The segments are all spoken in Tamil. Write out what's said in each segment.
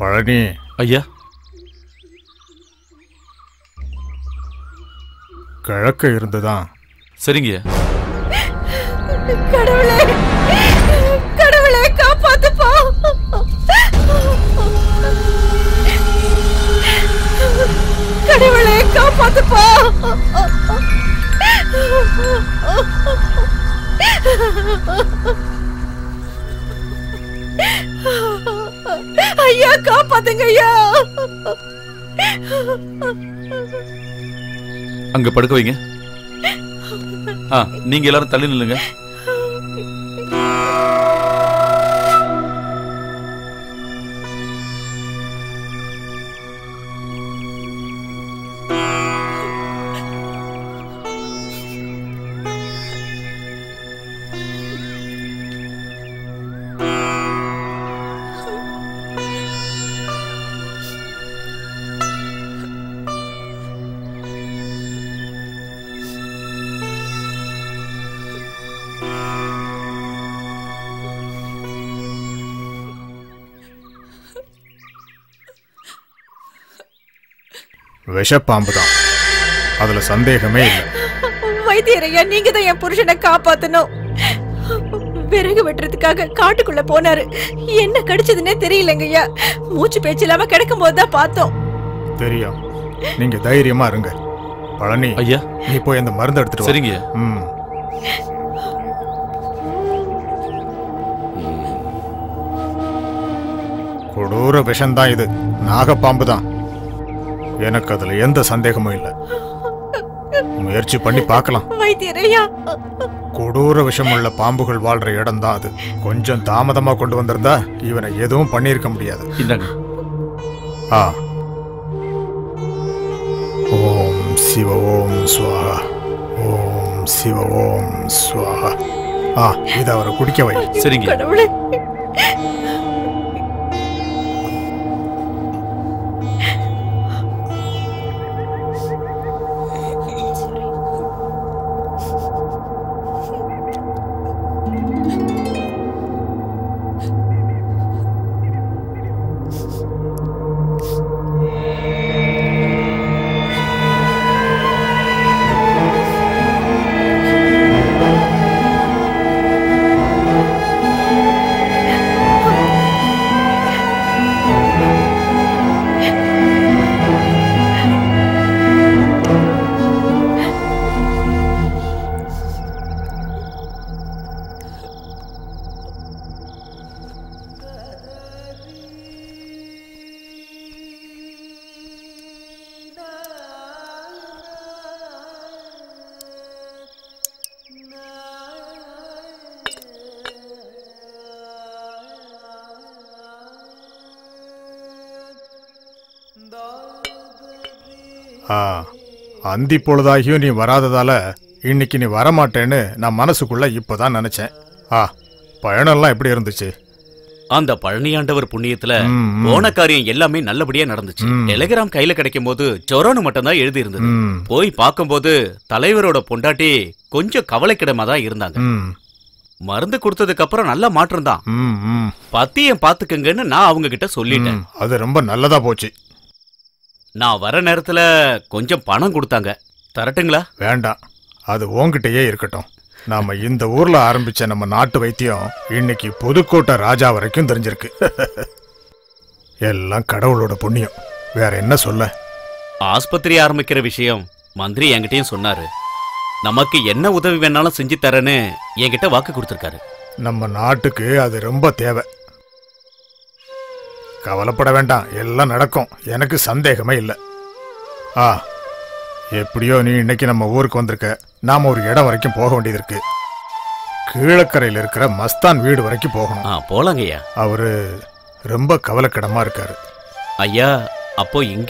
பழனி ஐயா கிழக்க இருந்துதான் சரிங்கய்யா கடவுளே கடவுளே காப்பாத்துப்பா கடவுளே காப்பாத்துப்பா ஐயா காப்பாத்துங்க ஐயா அங்க படுக்க வைங்க ஆ நீங்க எல்லாரும் தள்ளி நில்லுங்க விஷப்பாம்பு தான் அதுல சந்தேகமே இல்லை வைத்தியரையா நீங்க தான் என் புருஷனை காப்பாத்தணும் விறகு வெட்டுறதுக்காக காட்டுக்குள்ள போனாரு என்ன கடிச்சதுன்னே தெரியலங்கய்யா மூச்சு பேச்சு இல்லாம கிடக்கும் போதுதான் பார்த்தோம் தெரியும் நீங்க தைரியமா இருங்க பழனி ஐயா நீ போய் அந்த மருந்து எடுத்துட்டு வா. சரிங்கய்யா ம் கொடூர விஷம்தான் இது நாகப்பாம்பு தான் எனக்கு அதுல எந்த சந்தேகமும் இல்லை முயற்சி பண்ணி பார்க்கலாம் வைத்தியரையா கொடூர விஷமுள்ள பாம்புகள் வாழ்ற இடம் தான் அது கொஞ்சம் தாமதமா கொண்டு வந்திருந்தா இவனை எதுவும் பண்ணியிருக்க முடியாது இந்தாங்க ஆ ஓம் சிவ ஓம் சுவாகா ஓம் சிவ ஓம் சுவாகா ஆ இதை அவரை குடிக்க வை சரிங்க கடவுளே ஆ அந்தி பொழுதாகியும் நீ வராததால இன்னைக்கு நீ வரமாட்டேன்னு நான் மனசுக்குள்ள இப்பதான் நினைச்சேன் ஆ பயணம்லாம் எப்படி இருந்துச்சு அந்த பழனியாண்டவர் புண்ணியத்துல ம், ம். போன காரியம் எல்லாமே நல்லபடியா நடந்துச்சு ம். டெலிகிராம் கையில கிடைக்கும் போது ஜொரோன்னு மட்டும்தான் எழுதி இருந்தது ம் போய் பார்க்கும்போது தலைவரோட பொண்டாட்டி கொஞ்சம் கவலைக்கிடமா தான் இருந்தாங்க ம் மருந்து கொடுத்ததுக்கு அப்புறம் நல்ல மாற்றம் தான் ம் ம் பத்தியம் பாத்துக்கங்கன்னு நான் அவங்க கிட்ட சொல்லிட்டேன் ம், அது ரொம்ப நல்லதா போச்சு நான் வர நேரத்துல கொஞ்சம் பணம் கொடுத்தாங்க தரட்டுங்களா வேண்டாம் அது உன்கிட்டயே இருக்கட்டும் நாம இந்த ஊர்ல ஆரம்பிச்ச நம்ம நாட்டு வைத்தியம் இன்னைக்கு புதுக்கோட்டை ராஜா வரைக்கும் தெரிஞ்சிருக்கு எல்லாம் கடவுளோட புண்ணியம் வேற என்ன சொல்ல ஆஸ்பத்திரி ஆரம்பிக்கிற விஷயம் மந்திரி என்கிட்டயும் சொன்னாரு நமக்கு என்ன உதவி வேணாலும் செஞ்சு தரேன்னு என்கிட்ட வாக்கு கொடுத்திருக்காரு நம்ம நாட்டுக்கு அது ரொம்ப தேவை கவலைப்பட வேண்டாம் எல்லாம் நடக்கும் எனக்கு சந்தேகமே இல்லை ஆ எப்படியோ நீ இன்னைக்கு நம்ம ஊருக்கு வந்திருக்க நாம ஒரு இடம் வரைக்கும் போக வேண்டியது இருக்கு கீழக்கரையில் இருக்கிற மஸ்தான் வீடு வரைக்கும் போகணும் ஆ போலாங்கய்யா அவரு ரொம்ப கவலைக்கிடமா இருக்காரு ஐயா அப்போ இங்க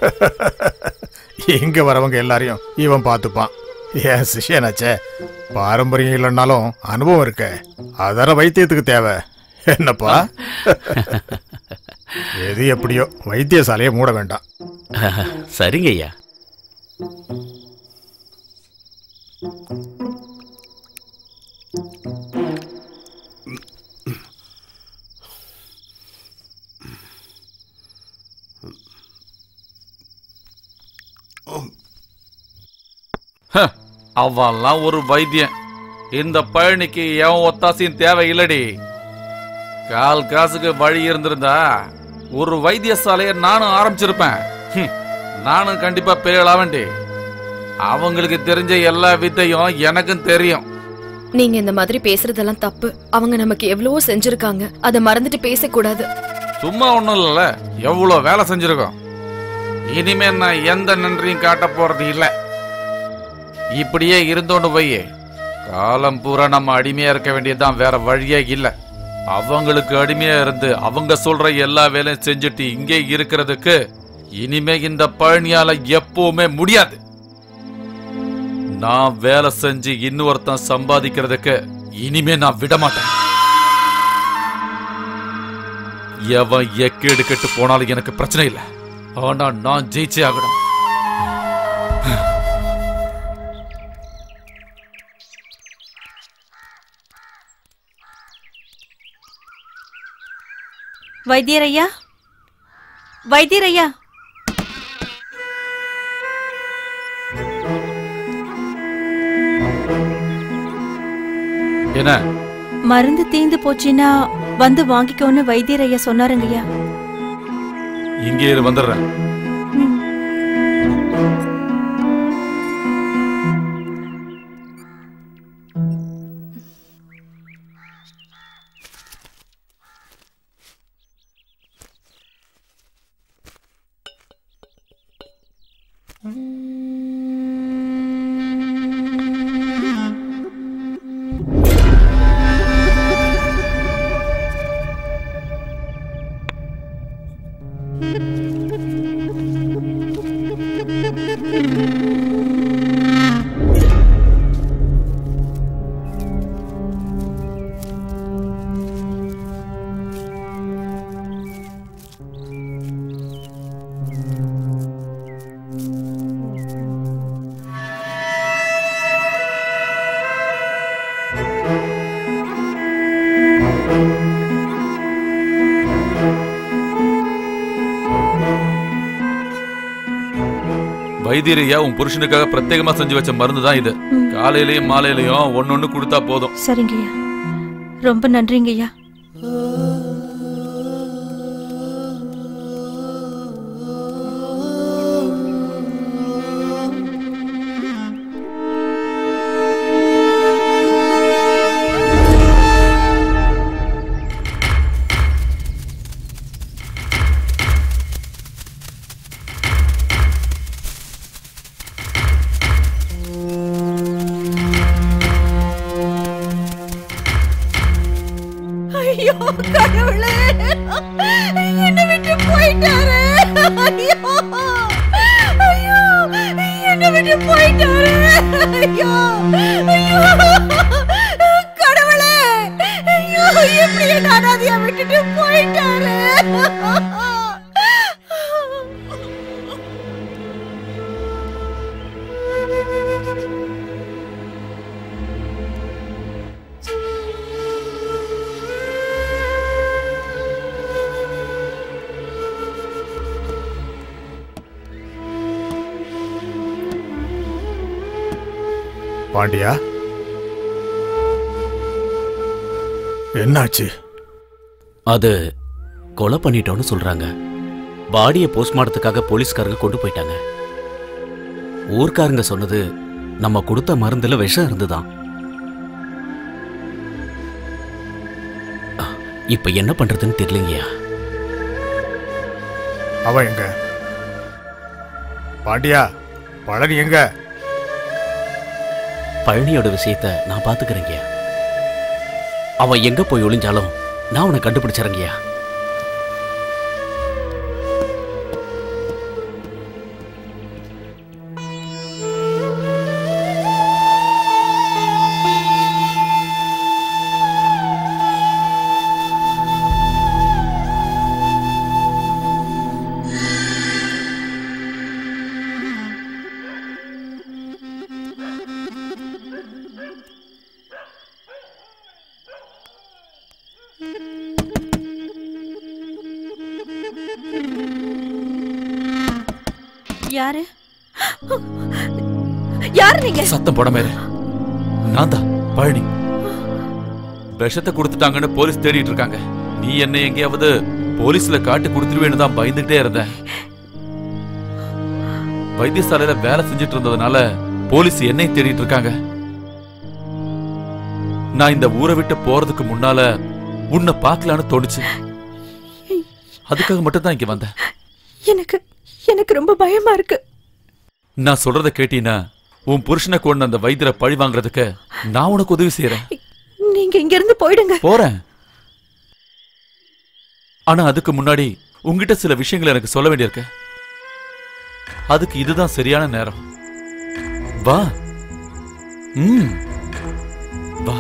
இங்க வரவங்க எல்லாரையும் இவன் பார்த்துப்பான் ஏன் சிஷியனாச்சே பாரம்பரியம் இல்லைன்னாலும் அனுபவம் இருக்க அதர வைத்தியத்துக்கு தேவை என்னப்பா எது எப்படியோ வைத்தியசாலையை மூட வேண்டாம் சரிங்க ஐயா அவெல்லாம் ஒரு வைத்தியன் இந்த பழனிக்கு எவன் ஒத்தாசையும் தேவை இல்லடி கால் காசுக்கு வழி இருந்திருந்தா ஒரு வைத்தியசாலையை நானும் ஆரம்பிச்சிருப்பேன் ஹம், நானும் கண்டிப்பா பெரிய ஆவேண்டி அவங்களுக்கு தெரிஞ்ச எல்லா வித்தையும் எனக்கும் தெரியும் நீங்க இந்த மாதிரி பேசுறதெல்லாம் தப்பு அவங்க நமக்கு எவ்வளவோ செஞ்சிருக்காங்க அத மறந்துட்டு பேசக்கூடாது சும்மா ஒண்ணும் இல்லைல்ல எவ்வளவு வேலை செஞ்சிருக்கோம் இனிமே நான் எந்த நன்றியும் காட்ட போறது இல்ல இப்படியே இருந்தோன்னு போய் காலம் பூரா நம்ம அடிமையா இருக்க வேண்டியதுதான் வேற வழியே இல்ல அவங்களுக்கு அடிமையா இருந்து அவங்க சொல்ற எல்லா வேலையும் செஞ்சுட்டு இங்கே இருக்கிறதுக்கு இனிமே இந்த பழனியால எப்பவுமே முடியாது நான் வேலை செஞ்சு இன்னொருத்தன் சம்பாதிக்கிறதுக்கு இனிமே நான் விட மாட்டேன் எவன் எக்கேடு கெட்டு போனாலும் எனக்கு பிரச்சனை இல்லை ஆனா நான் ஜெயிச்சே ஆகணும் வைத்தியரையா வைத்தியரையா என்ன மருந்து தீந்து போச்சுன்னா வந்து வாங்கிக்கோன்னு வைத்தியரையா சொன்னாருங்கய்யா இங்கே இரு வந்துடுறேன் ம். வைத்தியரையா உன் புருஷனுக்காக பிரத்யேகமா செஞ்சு வச்ச மருந்து தான் இது ம். காலையிலயும் மாலையிலயும் ஒன்னொன்னு கொடுத்தா போதும் சரிங்கய்யா ரொம்ப நன்றிங்கய்யா ஐயோ கடவுளே என்ன விட்டு போயிட்டாரு ஐயோ ஐயோ என்ன விட்டு போயிட்டாரு ஐயோ ஐயோ கடவுளே ஐயோ எப்படி என்ன அனாதையா விட்டுட்டு போயிட்டாரு பாண்டியா என்னாச்சு அது கொலை பண்ணிட்டோன்னு சொல்றாங்க பாடியை போஸ்ட்மார்ட்டத்துக்காக போலீஸ்காரங்க கொண்டு போயிட்டாங்க ஊர்க்காரங்க சொன்னது நம்ம கொடுத்த மருந்துல விஷம் இருந்துதான் அஹ், இப்ப என்ன பண்றதுன்னு தெரியலங்கய்யா அவன் எங்க பாண்டியா பழனி எங்க பழனியோட விஷயத்த நான் பாத்துக்கிறேங்கய்யா அவன் எங்க போய் ஒளிஞ்சாலும் நான் அவனை கண்டுபிடிச்சறங்கய்யா யாரு யார் நீங்க சத்தம் போடாம இரு நான் தான் பழனி விஷத்தை கொடுத்துட்டாங்கன்னு போலீஸ் தேடிட்டு இருக்காங்க நீ என்ன எங்கேயாவது போலீஸ்ல காட்டி கொடுத்துருவேன்னு தான் பயந்துட்டே இருந்தேன் வைத்தியசாலையில வேலை செஞ்சுட்டு இருந்ததுனால போலீஸ் என்னை தேடிட்டு இருக்காங்க நான் இந்த ஊரை விட்டு போறதுக்கு முன்னால உன்னை பார்க்கலான்னு தோணுச்சு அதுக்காக மட்டும் தான் இங்க வந்தேன் எனக்கு எனக்கு ரொம்ப பயமா இருக்கு நான் சொல்றத கேட்டீனா உன் புருஷனை கொண்டு அந்த வைத்தியரை பழி வாங்குறதுக்கு நான் உனக்கு உதவி செய்யறேன் நீங்க இங்க இருந்து போயிடுங்க போறேன் ஆனா அதுக்கு முன்னாடி உங்ககிட்ட சில விஷயங்கள் எனக்கு சொல்ல வேண்டியிருக்கு அதுக்கு இதுதான் சரியான நேரம் வா ம் வா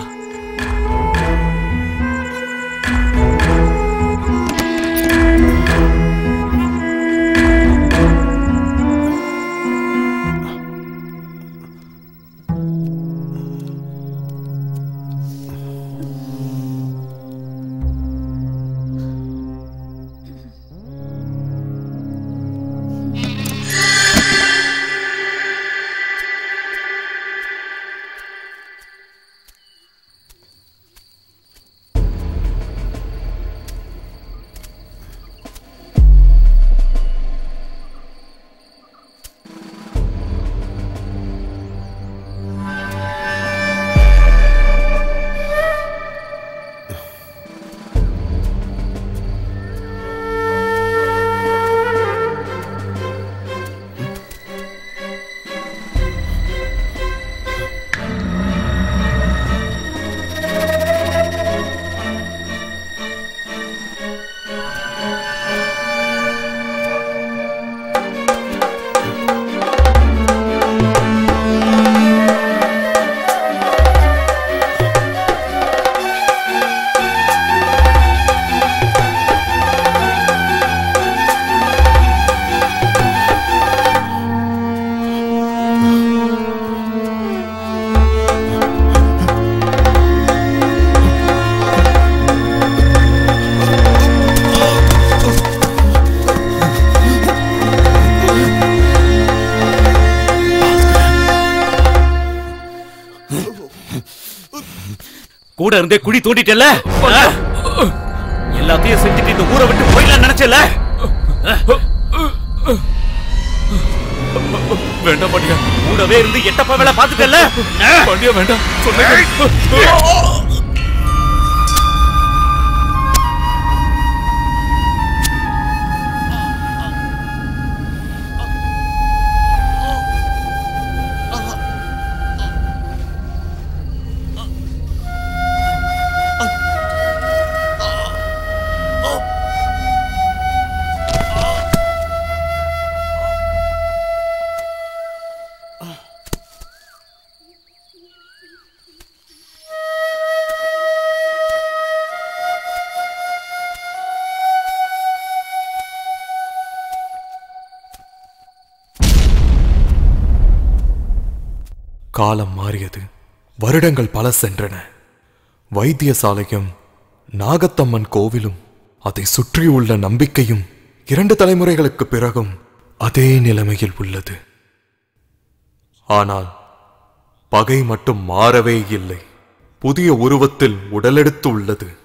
கூட இருந்தே குழி தோண்டிட்டல எல்லாத்தையும் செஞ்சுட்டு இந்த ஊரை விட்டு போயிடலாம் நினைச்சல வேண்டாம் பாண்டியா கூடவே இருந்து எட்டப்ப வேலை பாத்துட்டல பாண்டியா வேண்டாம் சொன்ன காலம் மாறியது வருடங்கள் பல சென்றன வைத்தியசாலையும் நாகத்தம்மன் கோவிலும் அதை சுற்றியுள்ள நம்பிக்கையும் இரண்டு தலைமுறைகளுக்கு பிறகும் அதே நிலைமையில் உள்ளது ஆனால் பகை மட்டும் மாறவே இல்லை புதிய உருவத்தில் உடலெடுத்து உள்ளது